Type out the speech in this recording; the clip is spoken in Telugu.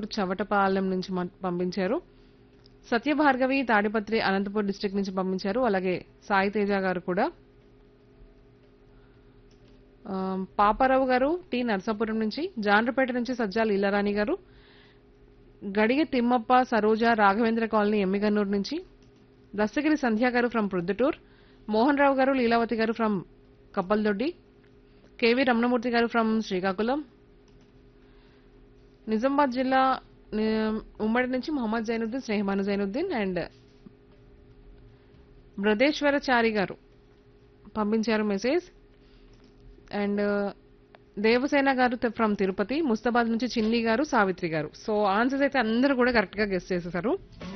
చవటపాలెం నుంచి మన- పంపించారు సత్యభార్గవి తాడిపత్రి అనంతపూర్ డిస్ట్రిక్ట్ నుంచి పంపించారు అలాగే సాయి తేజ గారు కూడా ఆ, పాపారావు గారు టి నర్సాపురం నుంచి జాండ్రపేట నుంచి సజ్జాల ఇల్లరాణి గారు గడిగ తిమ్మప్ప సరోజ రాఘవేంద్ర కాలనీ ఎమ్మిగన్నూరు నుంచి దస్తగిరి సంధ్య గారు ఫ్రమ్ ప్రొద్దుటూర్ మోహన్ రావు గారు లీలావతి గారు ఫ్రమ్ కప్పల్దొడ్డి కేవీ రమణమూర్తి గారు ఫ్రమ్ శ్రీకాకుళం నిజామాబాద్ జిల్లా ని- ఉమ్మడి నుంచి మొహమ్మద్ జైనుద్దీన్ స్నేహమాను జైనుద్దీన్ అండ్ బ్రదేశ్వరచారి గారు పంపించారు మెసేజ్ అండ్ దేవసేన గారు ఫ్రమ్ తిరుపతి ముస్తాబాద్ నుంచి చిన్ని గారు సావిత్రి గారు సో ఆన్సర్స్ అయితే అందరూ కూడా కరెక్ట్ గా గెస్ట్ చేసేసారు